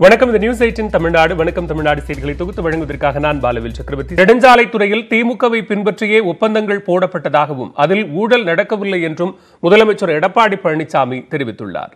வணக்கம் இந்த news eighteen Tamil Nadu வணக்கம் தமிழ்நாடு செய்திகளை தொகுத்து வழங்குவதற்காக நான் பாலவில் சக்கரவர்த்தி நெடுஞ்சாலைத்துறையில் திமுகவை பின்பற்றியே ஒப்பந்தங்கள் போடப்பட்டதாகவும் அதில் ஊழல் நடக்கவில்லை என்றும் முதலமைச்சர் எடப்பாடி பழனிசாமி தெரிவித்துள்ளார்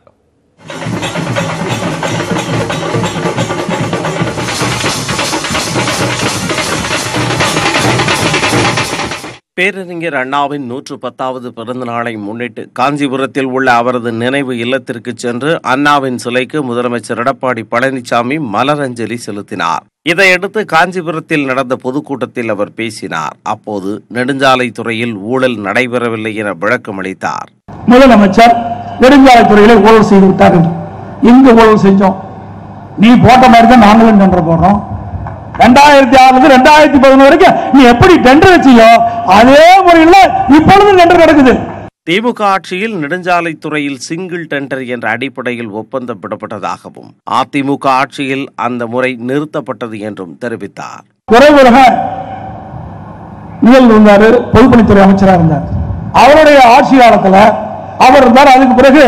பேரறிஞர் அண்ணாவின் நூற்று பத்தாவது பிறந்த நாளை முன்னிட்டு காஞ்சிபுரத்தில் உள்ள அவரது நினைவு இல்லத்திற்கு சென்று அண்ணாவின் சிலைக்கு முதலமைச்சர் எடப்பாடி பழனிசாமி மலரஞ்சலி செலுத்தினார் இதையடுத்து காஞ்சிபுரத்தில் நடந்த பொதுக்கூட்டத்தில் அவர் பேசினார் அப்போது நெடுஞ்சாலைத்துறையில் ஊழல் நடைபெறவில்லை என விளக்கமளித்தார் முதலமைச்சர் நெடுஞ்சாலைத்துறையில ஊழல் செய்து விட்டார்கள் எங்க ஊழல் செஞ்சோம் நீ போட்ட மாதிரி தான் நாங்களும் டெண்டர் போடுறோம் ரெண்டாயிரத்தி ஆறுல ரெண்டாயிரத்தி பதினொன்று வரைக்கும் நீ எப்படி டெண்டர் வச்சியோ அதே முறையில் இப்பொழுது டெண்டர் நடக்குது திமுக ஆட்சியில் நெடுஞ்சாலைத்துறையில் சிங்கிள் டெண்டர் என்ற அடிப்படையில் ஒப்பந்தம் விடப்பட்டதாகவும் அதிமுக ஆட்சியில் அந்த முறை நிறுத்தப்பட்டது என்றும் தெரிவித்தார் துறைமுருக நிழல் இருந்தாரு பொதுப்பணித்துறை அமைச்சரா இருந்தார் அவருடைய ஆட்சி காலத்துல அவர் இருந்தார் அதுக்கு பிறகு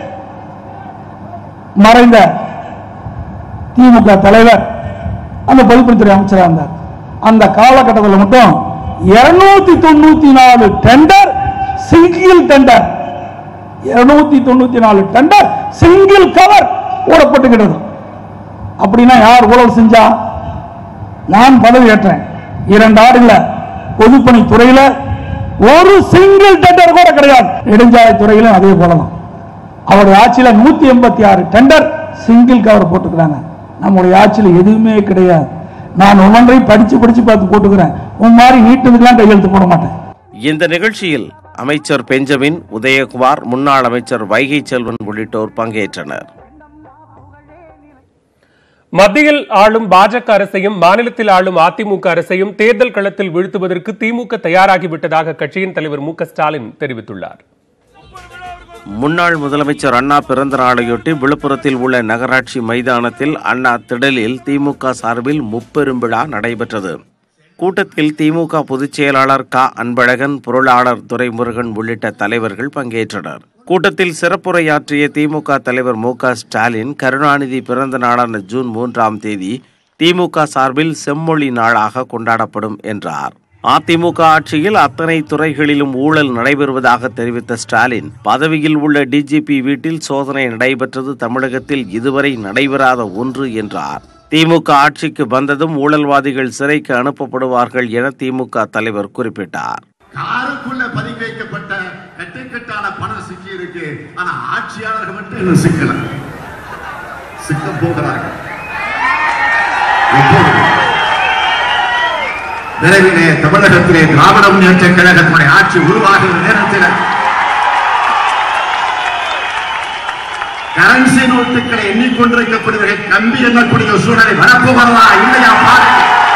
மறைந்த திமுக தலைவர் அந்த பொதுப்பணித்துறை அமைச்சரா இருந்தார் அந்த காலகட்டத்தில் மட்டும் இருநூத்தி தொண்ணூத்தி நாலு டெண்டர் சிங்கிள் டெண்டர் இருநூத்தி தொண்ணூத்தி நாலு டெண்டர் சிங்கிள் கவர் ஓடப்பட்டுகிறது அப்படின்னா யார் ஊழல் செஞ்சா நான் பதவி ஏற்றேன் இரண்டு ஆண்டுல பொதுப்பணி துறையில ஒரு சிங்கிள் டெண்டர் கூட கிடையாது நெடுஞ்சாலை துறையிலும் அதே போலதான் அவருடைய ஆட்சியில நூத்தி எண்பத்தி ஆறு டெண்டர் சிங்கிள் கவர் போட்டுக்கிறாங்க நம்முடைய ஆட்சியில எதுவுமே கிடையாது நான் ஒவ்வொன்றையும் படிச்சு படிச்சு பார்த்து போட்டுக்கிறேன் உன் மாதிரி நீட்டுதுக்கெல்லாம் கையெழுத்து போட மாட்டேன் இந்த நிகழ்ச்சியில் அமைச்சர் பெஞ்சமின் உதயகுமார் முன்னாள் அமைச்சர் வைகை செல்வன் உள்ளிட்டோர் பங்கேற்றனர் மத்தியில் ஆளும் பாஜக அரசையும் மாநிலத்தில் ஆளும் அதிமுக அரசையும் தேர்தல் களத்தில் வீழ்த்துவதற்கு திமுக தயாராகிவிட்டதாக கட்சியின் தலைவர் மு க ஸ்டாலின் தெரிவித்துள்ளார் முன்னாள் முதலமைச்சர் அண்ணா பிறந்த நாளையொட்டி விழுப்புரத்தில் உள்ள நகராட்சி மைதானத்தில் அண்ணா திடலில் திமுக சார்பில் முப்பெரும் விழா நடைபெற்றது கூட்டத்தில் திமுக பொதுச் செயலாளர் க அன்பழகன் பொருளாளர் துரைமுருகன் உள்ளிட்ட தலைவர்கள் பங்கேற்றனர் கூட்டத்தில் சிறப்புரையாற்றிய திமுக தலைவர் மு க ஸ்டாலின் கருணாநிதி பிறந்த நாளான ஜூன் மூன்றாம் தேதி திமுக சார்பில் செம்மொழி நாளாக கொண்டாடப்படும் என்றார் அதிமுக ஆட்சியில் அத்தனை துறைகளிலும் ஊழல் நடைபெறுவதாக தெரிவித்த ஸ்டாலின் பதவியில் உள்ள டிஜிபி வீட்டில் சோதனை நடைபெற்றது தமிழகத்தில் இதுவரை நடைபெறாத ஒன்று என்றார் திமுக ஆட்சிக்கு வந்ததும் ஊழல்வாதிகள் சிறைக்கு அனுப்பப்படுவார்கள் என திமுக தலைவர் குறிப்பிட்டார் காருக்குள்ள பதுக்கி வைக்கப்பட்ட கட்டுக்கட்டான பணம் சிக்கி இருக்கு ஆனா ஆட்சியாளர்கள் மட்டும் இன்னும் சிக்கல சிக்க போகிறார்கள் எப்போது? விரைவிலே தமிழகத்திலே திராவிட முன்னேற்ற கழகத்தினுடைய ஆட்சி உருவாகிற நேரத்தில் கரன்சி நோட்டுகளை எண்ணிக்கொண்டிருக்கக்கூடியவர்கள் கம்பி எண்ணக்கூடிய சூழலை வரப்போகிறதா இல்லையா பாருங்கள்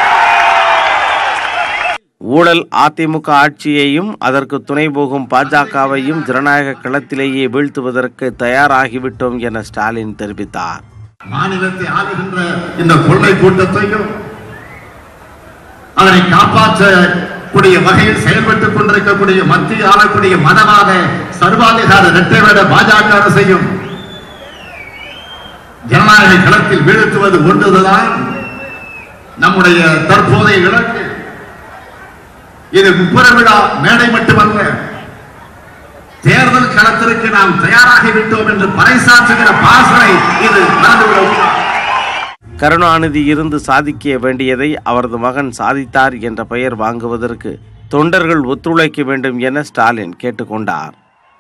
ஊழல் அதிமுக ஆட்சியையும் அதற்கு துணை போகும் பாஜகவையும் ஜனநாயக களத்திலேயே வீழ்த்துவதற்கு தயாராகிவிட்டோம் என ஸ்டாலின் தெரிவித்தார் மாநிலத்தை ஆளுகின்ற இந்த கொள்ளை கூட்டத்தையும் அதனை காப்பாற்றக்கூடிய வகையில் செயல்பட்டுக் கொண்டிருக்கக்கூடிய மத்திய ஆளக்கூடிய மதவாத சர்வாதிகார இரட்டைவேட பாஜக அரசையும் ஜனநாயக களத்தில் வீழ்த்துவது ஒன்றுதான் நம்முடைய தற்போதைய இலக்கு இது முப்புற விழா மேடை மட்டுமல்ல தேர்தல் களத்திற்கு நாம் தயாராகிவிட்டோம் என்று பறைசாற்றுகிற பாசனை இது மறந்துவிடக்கூடாது கருணாநிதி இருந்து சாதிக்க வேண்டியதை அவரது மகன் சாதித்தார் என்ற பெயர் வாங்குவதற்கு தொண்டர்கள் ஒத்துழைக்க வேண்டும் என ஸ்டாலின் கேட்டுக்கொண்டார்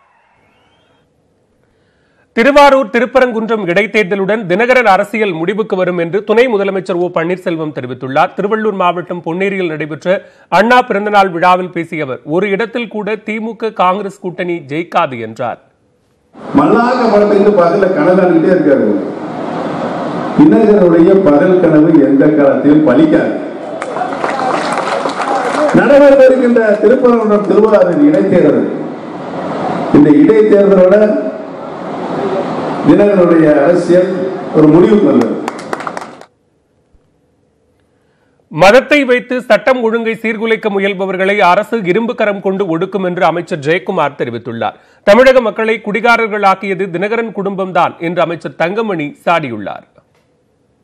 திருவாரூர் திருப்பரங்குன்றம் இடைத்தேர்தலுடன் தினகரன் அரசியல் முடிவுக்கு வரும் என்று துணை முதலமைச்சர் ஓ பன்னீர்செல்வம் தெரிவித்துள்ளார் திருவள்ளூர் மாவட்டம் பொன்னேரியில் நடைபெற்ற அண்ணா பிறந்தநாள் விழாவில் பேசிய அவர் ஒரு இடத்தில் கூட திமுக காங்கிரஸ் கூட்டணி ஜெயிக்காது என்றார் மல்லாக்க படத்துக்கு பதில கனதாண்டுகிட்டே இருக்காரு தினகரனுடைய பகல் கனவு எந்த காலத்திலும் பலிக்காது நடைபெறவிருக்கின்ற திருப்பரங்குன்றம் திருவாரூர் இடைத்தேர்தல் இந்த இடைத்தேர்தலோட தினகரனுடைய அரசியல் ஒரு முடிவுக்கு வந்தது மதத்தை வைத்து சட்டம் ஒழுங்கை சீர்குலைக்க முயல்பவர்களை அரசு இரும்பு கரம் கொண்டு ஒடுக்கும் என்று அமைச்சர் ஜெயக்குமார் தெரிவித்துள்ளார் தமிழக மக்களை குடிகாரர்களாக்கியது தினகரன் குடும்பம்தான் என்று அமைச்சர் தங்கமணி சாடியுள்ளார்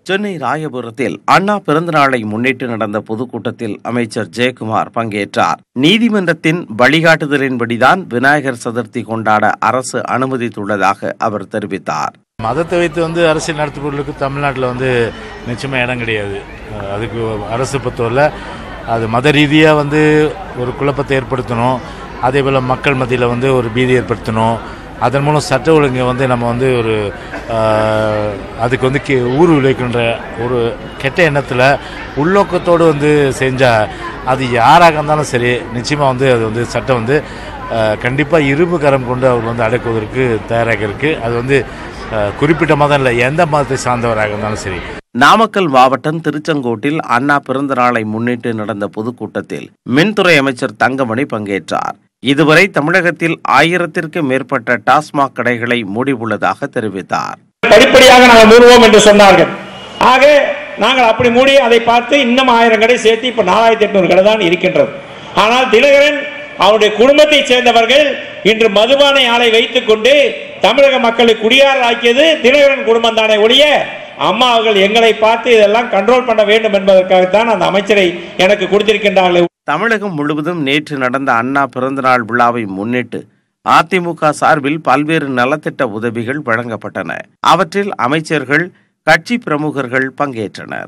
சென்னை ராயபுரத்தில் அண்ணா பிறந்தநாளை முன்னிட்டு நடந்த பொதுக்கூட்டத்தில் அமைச்சர் ஜெயக்குமார் பங்கேற்றார் நீதிமன்றத்தின் வழிகாட்டுதலின்படிதான் விநாயகர் சதுர்த்தி கொண்டாட அரசு அனுமதித்துள்ளதாக அவர் தெரிவித்தார் மதத்தை வைத்து வந்து அரசியல் நடத்துபவர்களுக்கு தமிழ்நாட்டில் வந்து நிச்சயமாக இடம் கிடையாது அஹ் அதுக்கு அரசு பொறுத்தவரை அது மத ரீதியாக வந்து ஒரு குழப்பத்தை ஏற்படுத்தணும் அதே போல் மக்கள் மத்தியில் வந்து ஒரு பீதி ஏற்படுத்தணும் அதன் மூலம் சட்ட ஒழுங்கை வந்து நம்ம வந்து ஒரு அஹ், அதுக்கு வந்து கே ஊறு விளைக்கின்ற ஒரு கெட்ட எண்ணத்தில் உள்நோக்கத்தோடு வந்து செஞ்சால் அது யாராக இருந்தாலும் சரி நிச்சயமாக வந்து அது வந்து சட்டம் வந்து கண்டிப்பாக இரும்பு கரம் கொண்டு அவர் வந்து அடக்குவதற்கு தயாராக இருக்குது அது வந்து அஹ், குறிப்பிட்ட மதம் இல்லை எந்த மதத்தை சார்ந்தவராக இருந்தாலும் சரி நாமக்கல் மாவட்டம் திருச்செங்கோட்டில் அண்ணா பிறந்த நாளை முன்னிட்டு நடந்த பொதுக்கூட்டத்தில் மின்துறை அமைச்சர் தங்கமணி பங்கேற்றார் இதுவரை தமிழகத்தில் ஆயிரத்திற்கு மேற்பட்ட டாஸ்மாக் கடைகளை மூடியுள்ளதாக தெரிவித்தார் படிப்படியாக நாங்கள் மூடுவோம் என்று சொன்னார்கள் ஆக நாங்கள் அப்படி மூடி அதை பார்த்து இன்னும் ஆயிரம் கடை சேர்த்து இப்ப நாலாயிரத்தி எட்நூறு கடை தான் இருக்கின்றது ஆனால் தினகரன் அவருடைய குடும்பத்தைச் சேர்ந்தவர்கள் இன்று மதுபானை ஆலை வைத்துக் கொண்டு தமிழக மக்களை குடியாரர் ஆக்கியது தினகரன் குடும்பம் தானே ஒழிய அம்மா அவர்கள் எங்களை பார்த்து இதெல்லாம் கண்ட்ரோல் பண்ண வேண்டும் என்பதற்காகத்தான் அந்த அமைச்சரை எனக்கு கொடுத்திருக்கின்றார்கள் தமிழகம் முழுவதும் நேற்று நடந்த அண்ணா பிறந்தநாள் விழாவை முன்னிட்டு அதிமுக சார்பில் பல்வேறு நலத்திட்ட உதவிகள் வழங்கப்பட்டன அவற்றில் அமைச்சர்கள் கட்சி பிரமுகர்கள் பங்கேற்றனர்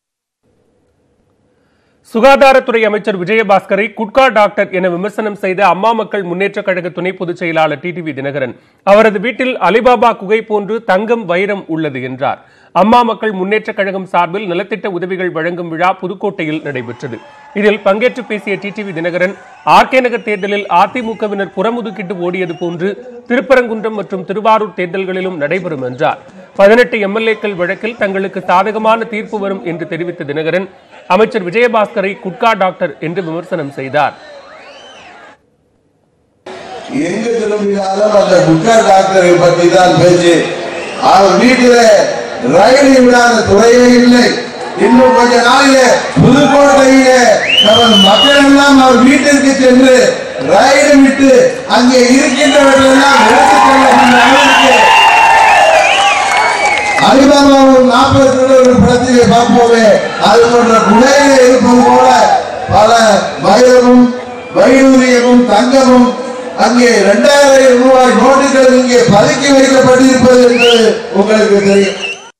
சுகாதாரத்துறை அமைச்சர் விஜயபாஸ்கரை குட்கா டாக்டர் என விமர்சனம் செய்த அம்மா மக்கள் முன்னேற்றக் கழக துணை பொதுச் செயலாளர் டிடிவி தினகரன் அவரது வீட்டில் அலிபாபா குகை போன்று தங்கம் வைரம் உள்ளது என்றார் அம்மா மக்கள் முன்னேற்றக் கழகம் சார்பில் நலத்திட்ட உதவிகள் வழங்கும் விழா புதுக்கோட்டையில் நடைபெற்றது இதில் பங்கேற்று பேசிய டிடிவி தினகரன் ஆர்கே நகர் தேர்தலில் அதிமுகவினர் புறமுதுக்கிட்டு ஓடியது போன்று திருப்பரங்குன்றம் மற்றும் திருவாரூர் தேர்தல்களிலும் நடைபெறும் என்றார் பதினெட்டு எம்எல்ஏக்கள் வழக்கில் தங்களுக்கு சாதகமான தீர்ப்பு வரும் என்று தெரிவித்த தினகரன் அமைச்சர் விஜயபாஸ்கரை குட்கா டாக்டர் என்று விமர்சனம் செய்தார் எங்க திரும்பினாலும் அந்த குட்கா டாக்டரை பற்றி தான் பேச்சு அவர் வீட்டில ரயில் விடாத துறையே இல்லை இன்னும் கொஞ்ச நாளிலே புதுக்கோட்டையிலே நமது மக்கள் எல்லாம் அவர் வீட்டிற்கு சென்று ரயில் விட்டு அங்கே இருக்கின்றவர்களெல்லாம் எடுத்துச் செல்ல அளவிற்கு அலிபாபாவும் நாற்பது கிலோமீட்டர் படத்திலே பார்ப்போமே அது போன்ற குடையிலே இருப்பது போல பல வைரமும் வைடூரியமும் தங்கமும் அங்கே இரண்டாயிரம் ரூபாய் நோட்டுகள் இங்கே பதுக்கி வைக்கப்பட்டிருப்பது என்பது உங்களுக்கு தெரியும்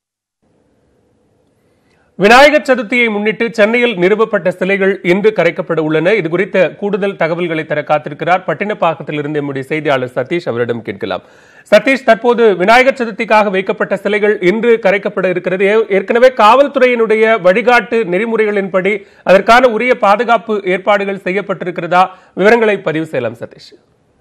விநாயகர் சதுர்த்தியை முன்னிட்டு சென்னையில் நிறுவப்பட்ட சிலைகள் இன்று கரைக்கப்பட உள்ளன இது குறித்த கூடுதல் தகவல்களை தர காத்திருக்கிறார் பட்டினப்பாக்கத்தில் இருந்து நம்முடைய செய்தியாளர் சதீஷ் அவரிடம் கேட்கலாம் சதீஷ் தற்போது விநாயகர் சதுர்த்திக்காக வைக்கப்பட்ட சிலைகள் இன்று கரைக்கப்பட இருக்கிறது ஏ- ஏற்கனவே காவல்துறையினுடைய வழிகாட்டு நெறிமுறைகளின்படி அதற்கான உரிய பாதுகாப்பு ஏற்பாடுகள் செய்யப்பட்டிருக்கிறதா விவரங்களை பதிவு செய்யலாம் சதீஷ்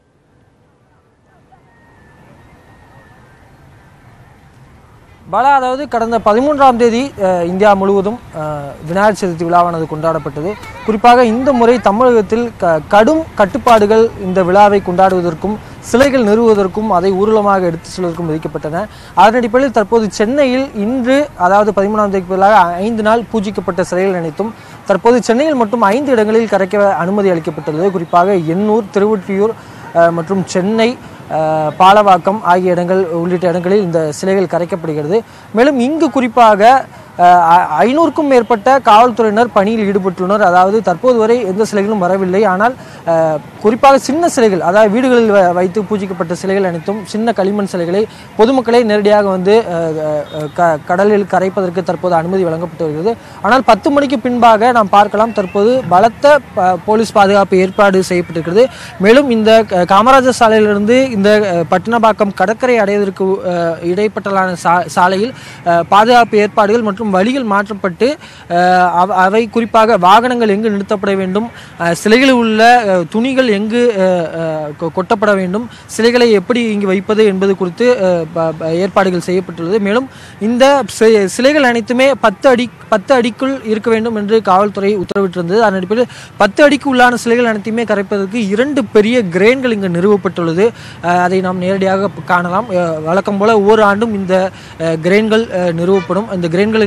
பாலா அதாவது கடந்த பதிமூன்றாம் தேதி அஹ், இந்தியா முழுவதும் அஹ், விநாயகர் சதுர்த்தி விழாவானது கொண்டாடப்பட்டது குறிப்பாக இந்த முறை தமிழகத்தில் க கடும் கட்டுப்பாடுகள் இந்த விழாவை கொண்டாடுவதற்கும் சிலைகள் நிறுவுவதற்கும் அதை ஊர்வலமாக எடுத்து செல்வதற்கும் விதிக்கப்பட்டன அதன் அடிப்படையில் தற்போது சென்னையில் இன்று அதாவது பதிமூணாம் தேதிக்கு பதிலாக ஐந்து நாள் பூஜிக்கப்பட்ட சிலைகள் அனைத்தும் தற்போது சென்னையில் மட்டும் ஐந்து இடங்களில் கரைக்க அனுமதி அளிக்கப்பட்டுள்ளது குறிப்பாக எண்ணூர் திருவொற்றியூர் அஹ், மற்றும் சென்னை அஹ், பாலவாக்கம் ஆகிய இடங்கள் உள்ளிட்ட இடங்களில் இந்த சிலைகள் கரைக்கப்படுகிறது மேலும் இங்கு குறிப்பாக அஹ், ஐ- ஐநூறுக்கும் மேற்பட்ட காவல்துறையினர் பணியில் ஈடுபட்டுள்ளனர் அதாவது தற்போது வரை எந்த சிலைகளும் வரவில்லை ஆனால் அஹ், குறிப்பாக சின்ன சிலைகள் அதாவது வீடுகளில் வ- வைத்து பூஜிக்கப்பட்ட சிலைகள் அனைத்தும் சின்ன களிமண் சிலைகளை பொதுமக்களே நேரடியாக வந்து அஹ், அஹ், க- கடலில் கரைப்பதற்கு தற்போது அனுமதி வழங்கப்பட்டு வருகிறது ஆனால் பத்து மணிக்கு பின்பாக நாம் பார்க்கலாம் தற்போது பலத்த ப- போலீஸ் பாதுகாப்பு ஏற்பாடு செய்யப்பட்டிருக்கிறது மேலும் இந்த க- காமராஜர் சாலையிலிருந்து இந்த அஹ், பட்டினப்பாக்கம் கடற்கரை அடைவதற்கு அஹ், இடைப்பட்டலான சா- சாலையில் அஹ், பாதுகாப்பு ஏற்பாடுகள் மற்றும் வழிகள் மாற்றப்பட்டு அஹ், அவ- அவை குறிப்பாக வாகனங்கள் எங்கு நிறுத்தப்பட வேண்டும் அஹ், சிலைகளில் உள்ள அஹ், துணிகள் எங்கு அஹ், அஹ், கொ- கொட்டப்பட வேண்டும் சிலைகளை எப்படி இங்கு வைப்பது என்பது குறித்து அஹ், ப- ப- ஏற்பாடுகள் செய்யப்பட்டுள்ளது மேலும் இந்த சி- சிலைகள் அனைத்துமே பத்து அடி பத்து அடிக்குள் இருக்க வேண்டும் என்று காவல்துறை உத்தரவிட்டிருந்தது அதன் அடிப்படையில் பத்து அடிக்கு உள்ளான சிலைகள் அனைத்தையுமே கரைப்பதற்கு இரண்டு பெரிய கிரேன்கள் இங்கு நிறுவப்பட்டுள்ளது அஹ், அதை நாம் நேரடியாக ப- காணலாம் அஹ், வழக்கம் போல ஒவ்வொரு ஆண்டும் இந்த அஹ், கிரேன்கள் அஹ், நிறுவப்படும் இந்த கிரேன்களை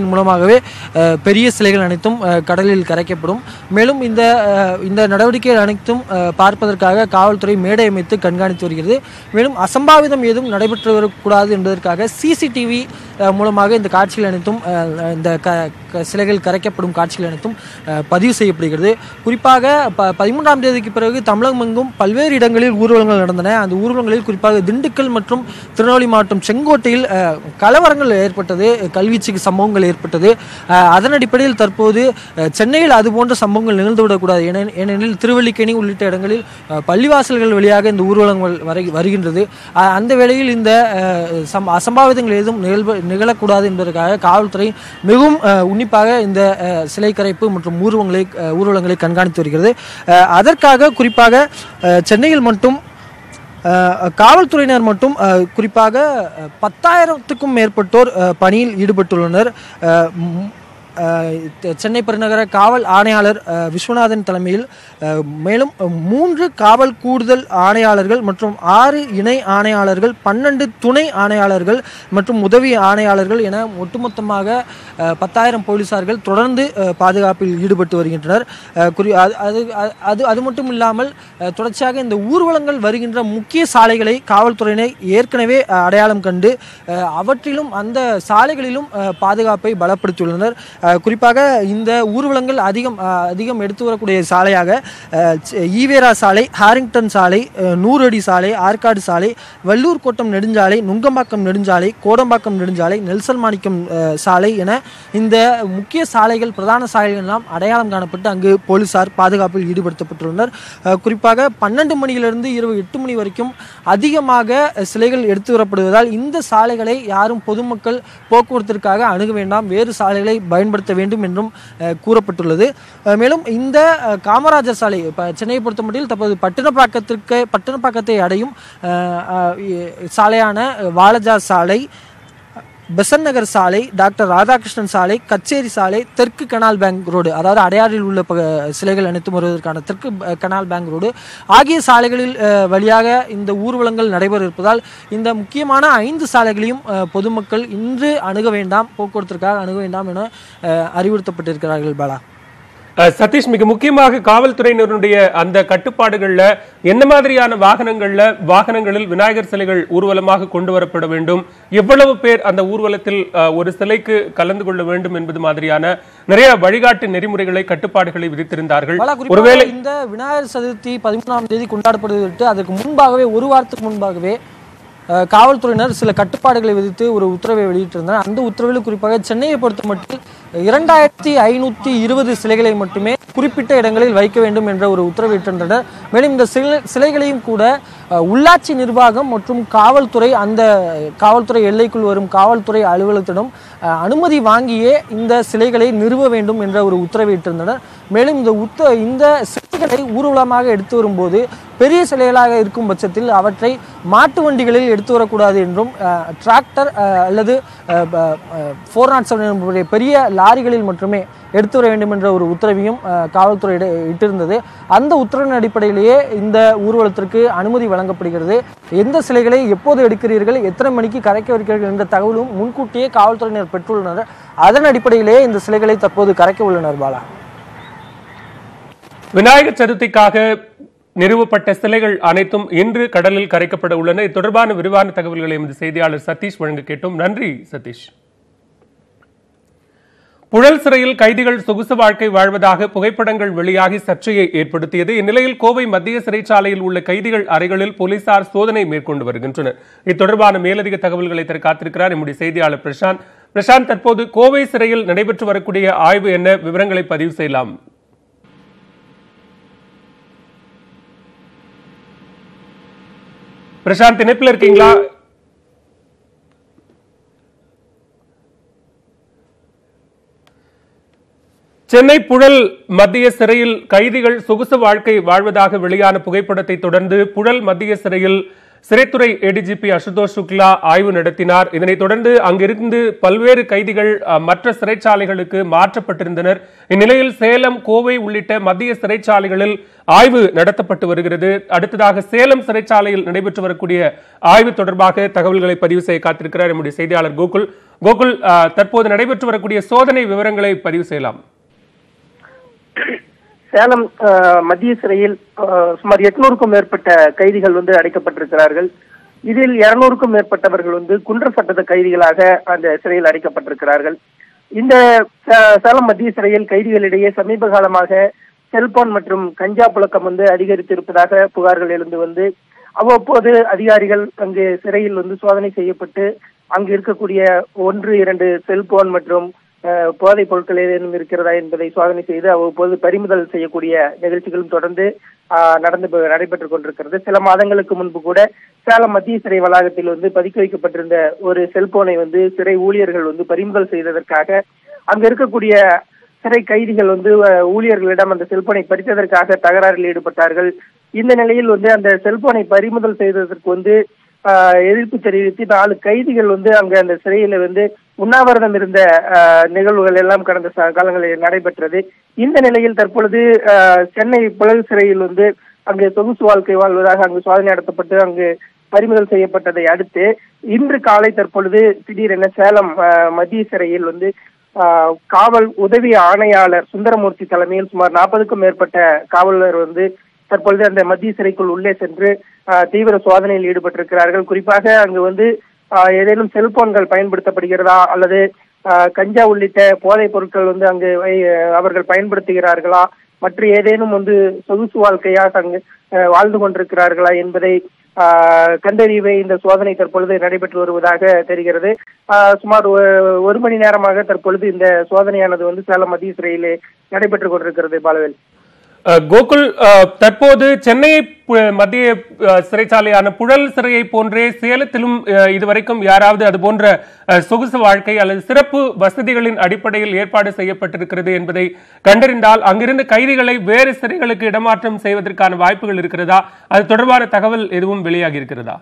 சிலைகளின் மூலமாகவே அஹ், பெரிய சிலைகள் அனைத்தும் அஹ், கடலில் கரைக்கப்படும் மேலும் இந்த அஹ், இந்த நடவடிக்கைகள் அனைத்தும் அஹ், பார்ப்பதற்காக காவல்துறை மேடை அமைத்து கண்காணித்து வருகிறது மேலும் அசம்பாவிதம் ஏதும் நடைபெற்று வரக்கூடாது என்பதற்காக சிசிடிவி மூலமாக இந்த காட்சிகள் அனைத்தும் அஹ், இந்த க க- சிலைகள் கரைக்கப்படும் காட்சிகள் அனைத்தும் அஹ், பதிவு செய்யப்படுகிறது குறிப்பாக ப பதிமூன்றாம் தேதிக்கு பிறகு தமிழகம் எங்கும் பல்வேறு இடங்களில் ஊர்வலங்கள் நடந்தன அந்த ஊர்வலங்களில் குறிப்பாக திண்டுக்கல் மற்றும் திருநெல்வேலி மாவட்டம் செங்கோட்டையில் அஹ், கலவரங்கள் ஏற்பட்டது கல்வீச்சுக்கு சம்பவங்கள் ஏற்பட்டது அஹ், அதன் அடிப்படையில் தற்போது அஹ், சென்னையில் அதுபோன்ற சம்பவங்கள் நிகழ்ந்துவிடக்கூடாது ஏனெ- ஏனெனில் திருவல்லிக்கேணி உள்ளிட்ட இடங்களில் அஹ், பள்ளிவாசல்கள் வழியாக இந்த ஊர்வலங்கள் வரை வருகின்றது அஹ், அந்த வேளையில் இந்த அஹ், சம் அசம்பாவிதங்கள் எதுவும் நிகழ்வு நிகழக்கூடாது என்பதற்காக காவல்துறை மிகவும் அஹ், உன்னிப்பாக இந்த அஹ், சிலை கரைப்பு மற்றும் ஊர்வலங்களை அஹ், ஊர்வலங்களை கண்காணித்து வருகிறது அஹ், அதற்காக குறிப்பாக அஹ், சென்னையில் மட்டும் அஹ், காவல்துறையினர் மட்டும் அஹ், குறிப்பாக அஹ், பத்தாயிரத்துக்கும் மேற்பட்டோர் அஹ், பணியில் ஈடுபட்டுள்ளனர் அஹ், ம், அஹ், தெ- சென்னை பெருநகர காவல் ஆணையாளர் அஹ், விஸ்வநாதன் தலைமையில் அஹ், மேலும் அஹ், மூன்று காவல் கூடுதல் ஆணையாளர்கள் மற்றும் ஆறு இணை ஆணையாளர்கள் பன்னெண்டு துணை ஆணையாளர்கள் மற்றும் உதவி ஆணையாளர்கள் என ஒட்டுமொத்தமாக அஹ், பத்தாயிரம் போலீசார்கள் தொடர்ந்து அஹ், பாதுகாப்பில் ஈடுபட்டு வருகின்றனர் அஹ், குறி அது அது அது அது மட்டும் இல்லாமல் அஹ், தொடர்ச்சியாக இந்த ஊர்வலங்கள் வருகின்ற முக்கிய சாலைகளை காவல்துறையினர் ஏற்கனவே அஹ், அடையாளம் கண்டு அஹ், அவற்றிலும் அந்த சாலைகளிலும் அஹ், பாதுகாப்பை பலப்படுத்தியுள்ளனர் அஹ், குறிப்பாக இந்த ஊர்வலங்கள் அதிகம் அஹ், அதிகம் எடுத்து வரக்கூடிய சாலையாக அஹ், சி- ஈவேரா சாலை ஹாரிங்டன் சாலை அஹ், நூறடி சாலை ஆற்காடு சாலை வள்ளூர் கோட்டம் நெடுஞ்சாலை நுங்கம்பாக்கம் நெடுஞ்சாலை கோடம்பாக்கம் நெடுஞ்சாலை நெல்சன் மாணிக்கம் அஹ், சாலை என இந்த முக்கிய சாலைகள் பிரதான சாலைகள் எல்லாம் அடையாளம் காணப்பட்டு அங்கு போலீசார் பாதுகாப்பில் ஈடுபடுத்தப்பட்டுள்ளனர் அஹ், குறிப்பாக பன்னெண்டு மணியிலிருந்து இரவு எட்டு மணி வரைக்கும் அதிகமாக அஹ், சிலைகள் எடுத்து வரப்படுவதால் இந்த சாலைகளை யாரும் பொதுமக்கள் போக்குவரத்திற்காக அணுக வேண்டாம் வேறு சாலைகளை பயன்படுத்த வேண்டும் என்றும் அஹ், கூறப்பட்டுள்ளது அஹ், மேலும் இந்த அஹ், காமராஜர் சாலை இப்போ சென்னையை பொறுத்தமட்டில் தற்போது பட்டினப்பாக்கத்திற்கு பட்டினப்பாக்கத்தை அடையும் அஹ், அஹ், இ- சாலையான வாலஜா சாலை பெசன் நகர் சாலை டாக்டர் ராதாகிருஷ்ணன் சாலை கச்சேரி சாலை தெற்கு கனால் பேங்க் ரோடு அதாவது அடையாறில் உள்ள பக சிலைகள் அனைத்தும் வருவதற்கான தெற்கு ப- கனால் பேங்க் ரோடு ஆகிய சாலைகளில் அஹ், வழியாக இந்த ஊர்வலங்கள் நடைபெற இருப்பதால் இந்த முக்கியமான ஐந்து சாலைகளையும் அஹ், பொதுமக்கள் இன்று அணுக வேண்டாம் போக்குவரத்திற்காக அணுக வேண்டாம் என அஹ், அறிவுறுத்தப்பட்டிருக்கிறார்கள் பாலா அஹ், சதீஷ் மிக முக்கியமாக காவல்துறையினருடைய அந்த கட்டுப்பாடுகள்ல என்ன மாதிரியான வாகனங்கள்ல வாகனங்களில் விநாயகர் சிலைகள் ஊர்வலமாக கொண்டு வரப்பட வேண்டும் எவ்வளவு பேர் அந்த ஊர்வலத்தில் அஹ், ஒரு சிலைக்கு கலந்து கொள்ள வேண்டும் என்பது மாதிரியான நிறைய வழிகாட்டு நெறிமுறைகளை கட்டுப்பாடுகளை விதித்திருந்தார்கள் பல குறிப்பாக ஒருவேளை இந்த விநாயகர் சதுர்த்தி பதிமூணாம் தேதி கொண்டாடப்படுவதற்கு அதற்கு முன்பாகவே ஒரு வாரத்துக்கு முன்பாகவே அஹ், காவல்துறையினர் சில கட்டுப்பாடுகளை விதித்து ஒரு உத்தரவை வெளியிட்டிருந்தனர் அந்த உத்தரவில் குறிப்பாக சென்னையை பொறுத்த மட்டும் இரண்டாயிரத்தி ஐநூற்றி இருபது சிலைகளை மட்டுமே குறிப்பிட்ட இடங்களில் வைக்க வேண்டும் என்ற ஒரு உத்தரவிட்டிருந்தனர் மேலும் இந்த சிலை சிலைகளையும் கூட அஹ், உள்ளாட்சி நிர்வாகம் மற்றும் காவல்துறை அந்த காவல்துறை எல்லைக்குள் வரும் காவல்துறை அலுவலகத்திடம் அஹ், அனுமதி வாங்கியே இந்த சிலைகளை நிறுவ வேண்டும் என்ற ஒரு உத்தரவிட்டிருந்தனர் மேலும் இந்த உத்த இந்த சிலைகளை ஊர்வலமாக எடுத்து வரும்போது பெரிய சிலைகளாக இருக்கும் பட்சத்தில் அவற்றை மாட்டு வண்டிகளில் எடுத்து வரக்கூடாது என்றும் அஹ், டிராக்டர் அஹ், அல்லது ஃபோர் நாட் செவன் பெரிய லாரிகளில் மட்டுமே எடுத்து வர வேண்டும் என்ற ஒரு உத்தரவையும் அஹ், காவல்துறை இட- இட்டிருந்தது அந்த உத்தரவின் அடிப்படையிலேயே இந்த ஊர்வலத்திற்கு அனுமதி வழங்கப்படுகிறது எந்த சிலைகளை எப்போது எடுக்கிறீர்கள் எத்தனை மணிக்கு கரைக்க வைக்கிறீர்கள் என்ற தகவலும் முன்கூட்டியே காவல்துறையினர் பெற்றுள்ளனர் அதன் அடிப்படையிலேயே இந்த சிலைகளை தற்போது கரைக்க உள்ளனர் பாலா விநாயகர் சதுர்த்திக்காக நிறுவப்பட்ட சிலைகள் அனைத்தும் இன்று கடலில் கரைக்கப்பட உள்ளன இது தொடர்பான விரிவான தகவல்களை எமது செய்தியாளர் சதீஷ் வழங்க கேட்டோம் நன்றி சதீஷ் புழல் சிறையில் கைதிகள் சொகுசு வாழ்க்கை வாழ்வதாக புகைப்படங்கள் வெளியாகி சர்ச்சையை ஏற்படுத்தியது இந்நிலையில் கோவை மத்திய சிறைச்சாலையில் உள்ள கைதிகள் அறைகளில் போலீசார் சோதனை மேற்கொண்டு வருகின்றனர் இது தொடர்பான மேலதிக தகவல்களை தர காத்திருக்கிறார் நம்முடைய செய்தியாளர் பிரசாந்த் பிரசாந்த் தற்போது கோவை சிறையில் நடைபெற்று வரக்கூடிய ஆய்வு என்ன விவரங்களை பதிவு செய்யலாம் பிரசாந்த் இணைப்பில் இருக்கீங்களா சென்னை புழல் மத்திய சிறையில் கைதிகள் சொகுசு வாழ்க்கை வாழ்வதாக வெளியான புகைப்படத்தை தொடர்ந்து புழல் மத்திய சிறையில் சிறைத்துறை ஏடிஜிபி அசுதோஷ் சுக்லா ஆய்வு நடத்தினார் இதனைத் தொடர்ந்து அங்கிருந்து பல்வேறு கைதிகள் அஹ், மற்ற சிறைச்சாலைகளுக்கு மாற்றப்பட்டிருந்தனர் இந்நிலையில் சேலம் கோவை உள்ளிட்ட மத்திய சிறைச்சாலைகளில் ஆய்வு நடத்தப்பட்டு வருகிறது அடுத்ததாக சேலம் சிறைச்சாலையில் நடைபெற்று வரக்கூடிய ஆய்வு தொடர்பாக தகவல்களை பதிவு செய்ய காத்திருக்கிறார் நம்முடைய செய்தியாளர் கோகுல் கோகுல் அஹ், தற்போது நடைபெற்று வரக்கூடிய சோதனை விவரங்களை பதிவு செய்யலாம் சேலம் அஹ், மத்திய சிறையில் அஹ், சுமார் எட்நூறுக்கும் மேற்பட்ட கைதிகள் வந்து அடைக்கப்பட்டிருக்கிறார்கள் இதில் இருநூறுக்கும் மேற்பட்டவர்கள் வந்து குன்ற சட்டத்த கைதிகளாக அந்த சிறையில் அடைக்கப்பட்டிருக்கிறார்கள் இந்த சே- சேலம் மத்திய சிறையில் கைதிகளிடையே சமீப காலமாக செல்போன் மற்றும் கஞ்சா புழக்கம் வந்து அதிகரித்திருப்பதாக புகார்கள் எழுந்து வந்து அவ்வப்போது அதிகாரிகள் அங்கு சிறையில் வந்து சோதனை செய்யப்பட்டு அங்கு இருக்கக்கூடிய ஒன்று இரண்டு செல்போன் மற்றும் அஹ், போதைப் பொருட்கள் ஏதேனும் இருக்கிறதா என்பதை சோதனை செய்து அவ்வப்போது பறிமுதல் செய்யக்கூடிய நிகழ்ச்சிகளும் தொடர்ந்து ஆஹ், நடந்து ப- நடைபெற்றுக் கொண்டிருக்கிறது சில மாதங்களுக்கு முன்பு கூட சேலம் மத்திய சிறை வளாகத்தில் வந்து பதுக்கி வைக்கப்பட்டிருந்த ஒரு செல்போனை வந்து சிறை ஊழியர்கள் வந்து பறிமுதல் செய்ததற்காக அங்க இருக்கக்கூடிய சிறை கைதிகள் வந்து அஹ், ஊழியர்களிடம் அந்த செல்போனை பறித்ததற்காக தகராறில் ஈடுபட்டார்கள் இந்த நிலையில் வந்து அந்த செல்போனை பறிமுதல் செய்ததற்கு வந்து ஆஹ், எதிர்ப்பு தெரிவித்து நாலு கைதிகள் வந்து அங்க அந்த சிறையில வந்து உண்ணாவிரதம் இருந்த ஆஹ், நிகழ்வுகள் எல்லாம் கடந்த ச- காலங்களில் நடைபெற்றது இந்த நிலையில் தற்பொழுது ஆஹ், சென்னை புழல் சிறையில் வந்து அங்கு சொகுசு வாழ்க்கை வாழ்வதாக அங்கு சோதனை நடத்தப்பட்டு அங்கு பறிமுதல் செய்யப்பட்டதை அடுத்து இன்று காலை தற்பொழுது திடீரென சேலம் ஆஹ், மத்திய சிறையில் வந்து ஆஹ், காவல் உதவி ஆணையாளர் சுந்தரமூர்த்தி தலைமையில் சுமார் நாற்பதுக்கும் மேற்பட்ட காவலர் வந்து தற்பொழுது அந்த மத்திய சிறைக்குள் உள்ளே சென்று ஆஹ், தீவிர சோதனையில் ஈடுபட்டிருக்கிறார்கள் குறிப்பாக அங்கு வந்து ஆஹ், ஏதேனும் செல்போன்கள் பயன்படுத்தப்படுகிறதா அல்லது ஆஹ், கஞ்சா உள்ளிட்ட போதைப் பொருட்கள் வந்து அங்கு வை- அவர்கள் பயன்படுத்துகிறார்களா மற்ற ஏதேனும் வந்து சொகுசு வாழ்க்கையாக அங்கு ஆஹ், வாழ்ந்து கொண்டிருக்கிறார்களா என்பதை ஆஹ், கண்டறியவே இந்த சோதனை தற்பொழுது நடைபெற்று வருவதாக தெரிகிறது ஆஹ், சுமார் ஒ- ஒரு மணி நேரமாக தற்பொழுது இந்த சோதனையானது வந்து சேலம் மத்திய சிறையிலே நடைபெற்றுக் கொண்டிருக்கிறது பாலவேல் அஹ், கோகுல் அஹ், தற்போது சென்னை பு- மத்திய அஹ், சிறைச்சாலையான புழல் சிறையை போன்றே சேலத்திலும் அஹ், இதுவரைக்கும் யாராவது அது போன்ற அஹ், சொகுசு வாழ்க்கை அல்லது சிறப்பு வசதிகளின் அடிப்படையில் ஏற்பாடு செய்யப்பட்டிருக்கிறது என்பதை கண்டறிந்தால் அங்கிருந்து கைதிகளை வேறு சிறைகளுக்கு இடமாற்றம் செய்வதற்கான வாய்ப்புகள் இருக்கிறதா அது தொடர்பான தகவல் எதுவும் வெளியாகி இருக்கிறதா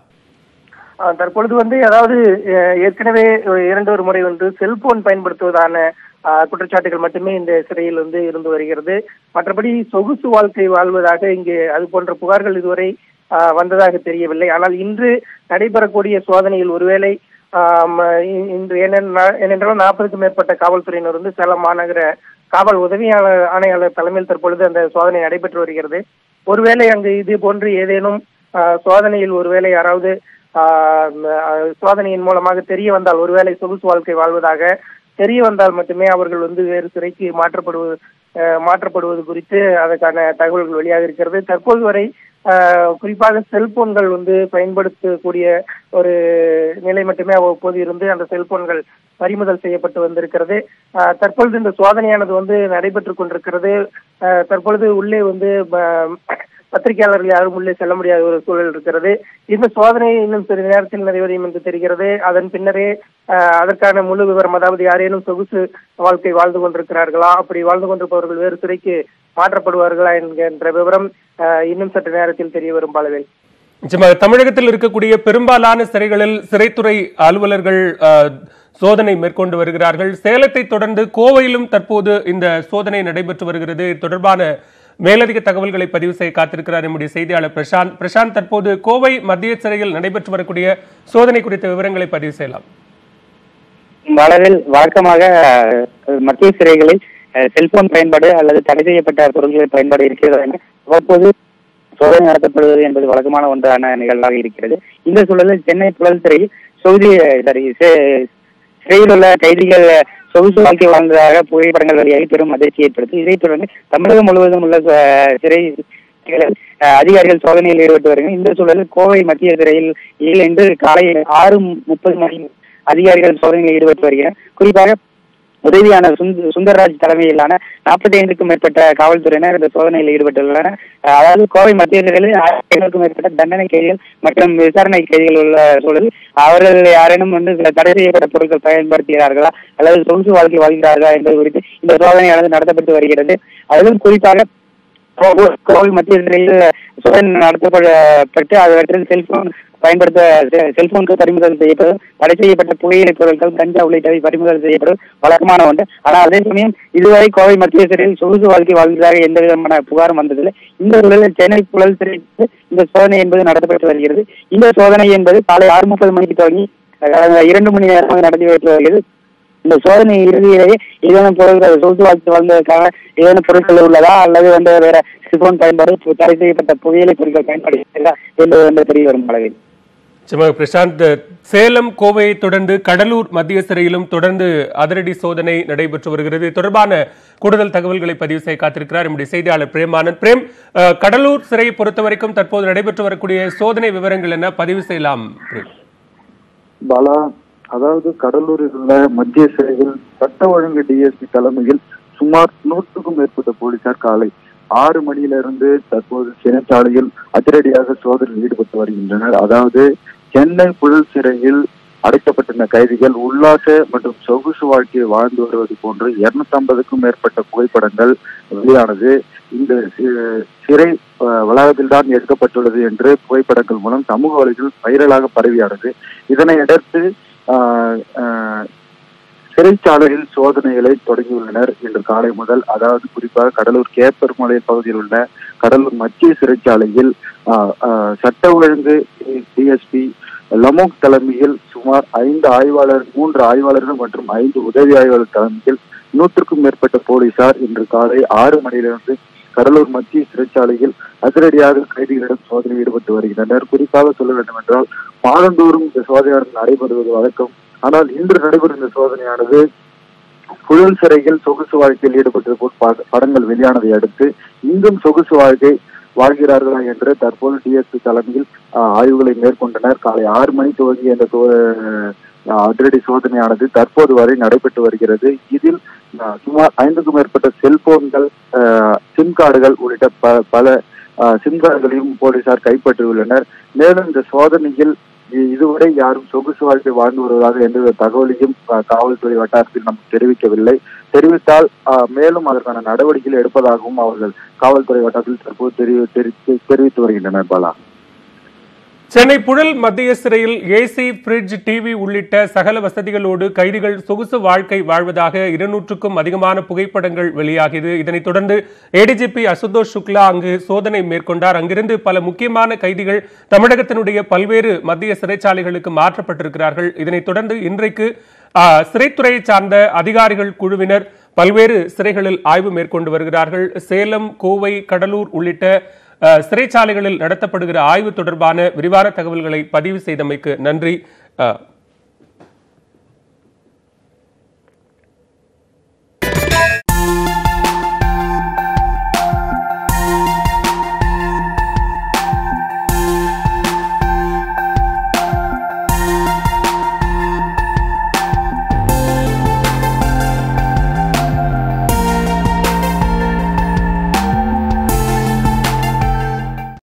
ஆஹ் தற்பொழுது வந்து அதாவது அஹ், ஏற்கனவே ஒரு இரண்டு ஒரு முறை வந்து செல்போன் பயன்படுத்துவதான ஆஹ், குற்றச்சாட்டுகள் மட்டுமே இந்த சிறையில் வந்து இருந்து வருகிறது மற்றபடி சொகுசு வாழ்க்கை வாழ்வதாக இங்கே அது போன்ற புகார்கள் இதுவரை ஆஹ், வந்ததாக தெரியவில்லை ஆனால் இன்று நடைபெறக்கூடிய சோதனையில் ஒருவேளை ஆம், இ- இன்று ஏனென்றால் ஏனென்றால் நாற்பதுக்கும் மேற்பட்ட காவல்துறையினர் வந்து சேலம் மாநகர காவல் உதவியாளர் ஆணையாளர் தலைமையில் தற்பொழுது அந்த சோதனை நடைபெற்று வருகிறது ஒருவேளை அங்கு இது போன்று ஏதேனும் ஆஹ், சோதனையில் ஒருவேளை யாராவது ஆஹ், ஆஹ், சோதனையின் மூலமாக தெரிய வந்தால் ஒருவேளை சொகுசு வாழ்க்கை வாழ்வதாக தெரிய வந்தால் மட்டுமே அவர்கள் வந்து வேறு சிறைக்கு மாற்றப்படுவது ஆஹ், மாற்றப்படுவது குறித்து அதற்கான தகவல்கள் வெளியாக இருக்கிறது தற்போது வரை ஆஹ், குறிப்பாக செல்போன்கள் வந்து பயன்படுத்தக்கூடிய ஒரு நிலை மட்டுமே அவ்வப்போது இருந்து அந்த செல்போன்கள் பறிமுதல் செய்யப்பட்டு வந்திருக்கிறது ஆஹ், தற்பொழுது இந்த சோதனையானது வந்து நடைபெற்றுக் கொண்டிருக்கிறது ஆஹ், தற்பொழுது உள்ளே வந்து ப- பத்திரிகையாளர்கள் யாரும் உள்ளே செல்ல முடியாத ஒரு சூழல் இருக்கிறது இந்த சோதனை இன்னும் சிறிது நேரத்தில் நிறைவடையும் என்று தெரிகிறது அதன் பின்னரே ஆஹ், அதற்கான முழு விவரம் அதாவது யாரேனும் சொகுசு வாழ்க்கை வாழ்ந்து கொண்டிருக்கிறார்களா அப்படி வாழ்ந்து கொண்டிருப்பவர்கள் வேறு துறைக்கு மாற்றப்படுவார்களா என்கின்ற விவரம் ஆஹ், இன்னும் சற்று நேரத்தில் தெரிய வரும் பாலவேல் நிச்சயமாக தமிழகத்தில் இருக்கக்கூடிய பெரும்பாலான சிறைகளில் சிறைத்துறை அலுவலர்கள் அஹ், சோதனை மேற்கொண்டு வருகிறார்கள் சேலத்தை தொடர்ந்து கோவையிலும் தற்போது இந்த சோதனை நடைபெற்று வருகிறது இது தொடர்பான மேலதிக தகவல்களை பதிவு செய்ய காத்திருக்கிறார் நம்முடைய செய்தியாளர் பிரசாந்த் பிரசாந்த் தற்போது கோவை மத்திய சிறையில் நடைபெற்று வரக்கூடிய சோதனை குறித்த விவரங்களை பதிவு செய்யலாம் வளவில் வழக்கமாக அஹ், மத்திய சிறைகளில் அஹ், செல்போன் பயன்பாடு அல்லது தடை செய்யப்பட்ட பொருட்களின் பயன்பாடு இருக்கிறதா என அவ்வப்போது சோதனை நடத்தப்படுவது என்பது வழக்கமான ஒன்றான நிகழ்வாக இருக்கிறது இந்த சூழலில் சென்னை புழல் சிறையில் சொகுதி சாரி சிறையில் உள்ள கைதிகள் சொகுசு வாழ்க்கை வாழ்ந்ததாக புகைப்படங்கள் வழியாக பெரும் அதிர்ச்சி ஏற்படுத்தி இதைத் தொடர்ந்து தமிழகம் முழுவதும் உள்ள அஹ், சிறை சிறைகளில், அஹ், அதிகாரிகள் சோதனையில் ஈடுபட்டு வருகிறார்கள் இந்த சூழலில் கோவை மத்திய சிறையில் ஏழு இன்று காலை ஆறு முப்பது மணி அதிகாரிகள் சோதனையில் ஈடுபட்டு வருகிறார் குறிப்பாக உதவியான சுந்த- சுந்தர்ராஜ் தலைமையிலான நாற்பத்தி ஐந்துக்கும் மேற்பட்ட காவல்துறையினர் இந்த சோதனையில் ஈடுபட்டுள்ளனர் அஹ் அதாவது கோவை மத்திய சிறையில் ஆயிரத்தி ஐநூறுக்கும் மேற்பட்ட தண்டனை கைதிகள் மற்றும் விசாரணை கைதிகள் உள்ள சூழலில் அவர்கள் யாரேனும் வந்து சில தடை செய்யப்பட்ட பொருட்கள் பயன்படுத்துகிறார்களா அல்லது சொகுசு வாழ்க்கை வாழ்கிறார்களா என்பது குறித்து இந்த சோதனையானது நடத்தப்பட்டு வருகிறது அதிலும் குறிப்பாக கோவை- கோவை மத்திய சிறையில் சோதனை நடத்தப்பட்டு அவற்றில் செல்போன் பயன்படுத்த செ- செல்போனுக்கு பறிமுதல் செய்யப்படும் தடை செய்யப்பட்ட புகையிலை பொருட்கள் கஞ்சா உள்ளிட்டவை பறிமுதல் செய்யப்படும் வழக்கமான ஒன்று ஆனால் அதே சமயம் இதுவரை கோவை மத்திய சிறையில் சொகுசு வாழ்க்கை வாழ்ந்ததாக எந்த விதமான புகாரும் வந்ததில்லை இந்த சூழலில் சென்னை புழல் சிறையில் இந்த சோதனை என்பது நடத்தப்பட்டு வருகிறது இந்த சோதனை என்பது காலை ஆறு முப்பது மணிக்கு தொடங்கி கடந்த இரண்டு மணி நேரமாக நடத்தி வைத்து வருகிறது இந்த சோதனை இறுதியிலேயே ஏதேனும் பொருட்கள் சொத்து வாழ்த்து வந்ததற்காக ஏதேனும் பொருட்கள் உள்ளதா அல்லது வந்து வேற சிலிபோன் பயன்பாடு தடை செய்யப்பட்ட புகையிலை பொருட்கள் பயன்பாடு இருக்கிறதா என்பது வந்து தெரிய வரும் அளவில் நிச்சயமாக பிரசாந்த் சேலம் கோவையை தொடர்ந்து கடலூர் மத்திய சிறையிலும் தொடர்ந்து அதிரடி சோதனை நடைபெற்று வருகிறது இது தொடர்பான கூடுதல் தகவல்களை பதிவு செய்ய காத்திருக்கிறார் நம்முடைய செய்தியாளர் பிரேமானந்த் பிரேம் அஹ், கடலூர் சிறையை பொறுத்த வரைக்கும் தற்போது நடைபெற்று வரக்கூடிய சோதனை விவரங்கள் என்ன பதிவு செய்யலாம் பிரேம் பாலா அதாவது கடலூரில் உள்ள மத்திய சிறையில் சட்ட ஒழுங்கு டிஎஸ்பி தலைமையில் சுமார் நூற்றுக்கும் மேற்பட்ட போலீசார் காலை ஆறு மணியிலிருந்து தற்போது சிறைச்சாலையில் அதிரடியாக சோதனையில் ஈடுபட்டு வருகின்றனர் அதாவது சென்னை புழல் சிறையில் அடைக்கப்பட்டிருந்த கைதிகள் உல்லாச மற்றும் சொகுசு வாழ்க்கையை வாழ்ந்து வருவது போன்று இருநூத்தி ஐம்பதுக்கும் மேற்பட்ட புகைப்படங்கள் வெளியானது இந்த சி- சிறை அஹ், வளாகத்தில் தான் எடுக்கப்பட்டுள்ளது என்று புகைப்படங்கள் மூலம் சமூக வலைகள் வைரலாக பரவியானது இதனை அடுத்து ஆஹ், ஆஹ், சிறைச்சாலையில் சோதனைகளை தொடங்கியுள்ளனர் இன்று காலை முதல் அதாவது குறிப்பாக கடலூர் கேப்பர்மலை பகுதியில் உள்ள கடலூர் மத்திய சிறைச்சாலையில் ஆஹ், ஆஹ், சட்ட ஒழுங்கு டிஎஸ்பி லமோக் தலைமையில் சுமார் ஐந்து ஆய்வாளர் மூன்று ஆய்வாளர்கள் மற்றும் ஐந்து உதவி ஆய்வாளர் தலைமையில் நூற்றுக்கும் மேற்பட்ட போலீசார் இன்று காலை ஆறு மணியிலிருந்து கடலூர் மத்திய சிறைச்சாலையில் அதிரடியாக கைதிகளிடம் சோதனை ஈடுபட்டு வருகின்றனர் குறிப்பாக சொல்ல வேண்டும் என்றால் மாதந்தோறும் இந்த சோதனையானது நடைபெறுவது வழக்கம் ஆனால் இன்று நடைபெறும் இந்த சோதனையானது புழல் சிறையில் சொகுசு வாழ்க்கையில் ஈடுபட்டது போல் பட- படங்கள் வெளியானதை அடுத்து இங்கும் சொகுசு வாழ்க்கை வாழ்கிறார்களா என்று தற்போது டிஎஸ்பி தலைமையில் ஆஹ், ஆய்வுகளை மேற்கொண்டனர் காலை ஆறு மணி துவங்கிய இந்த சோ- ஆஹ், அதிரடி சோதனையானது தற்போது வரை நடைபெற்று வருகிறது இதில் ஆஹ், சுமார் ஐந்துக்கும் மேற்பட்ட செல்போன்கள் ஆஹ், சிம் கார்டுகள் உள்ளிட்ட ப- பல ஆஹ், சிம் கார்டுகளையும் போலீசார் கைப்பற்றியுள்ளனர் மேலும் இந்த சோதனையில் இ- இதுவரை யாரும் சொகுசு வாழ்க்கை வாழ்ந்து வருவதாக எந்த தகவலையும் ஆஹ், காவல்துறை வட்டாரத்தில் நமக்கு தெரிவிக்கவில்லை தெரிவித்தால் ஆஹ், மேலும் அதற்கான நடவடிக்கைகள் எடுப்பதாகவும் அவர்கள் காவல்துறை வட்டாரத்தில் தற்போது தெரி- தெரி- தெரிவித்து வருகின்றனர் பாலா சென்னை புழல் மத்திய சிறையில் ஏசி பிரிட்ஜ் டிவி உள்ளிட்ட சகல வசதிகளோடு கைதிகள் சொகுசு வாழ்க்கை வாழ்வதாக இருநூற்றுக்கும் அதிகமான புகைப்படங்கள் வெளியாகியது இதனைத் தொடர்ந்து ஏடிஜிபி அசுதோஷ் சுக்லா அங்கு சோதனை மேற்கொண்டார் அங்கிருந்து பல முக்கியமான கைதிகள் தமிழகத்தினுடைய பல்வேறு மத்திய சிறைச்சாலைகளுக்கு மாற்றப்பட்டிருக்கிறார்கள் இதனைத் தொடர்ந்து இன்றைக்கு ஆ, சிறைத்துறையை சார்ந்த அதிகாரிகள் குழுவினர் பல்வேறு சிறைகளில் ஆய்வு மேற்கொண்டு வருகிறார்கள் சேலம் கோவை கடலூர் உள்ளிட்ட அஹ், சிறைச்சாலைகளில் நடத்தப்படுகிற ஆய்வு தொடர்பான விரிவான தகவல்களை பதிவு செய்தமைக்கு நன்றி அஹ்,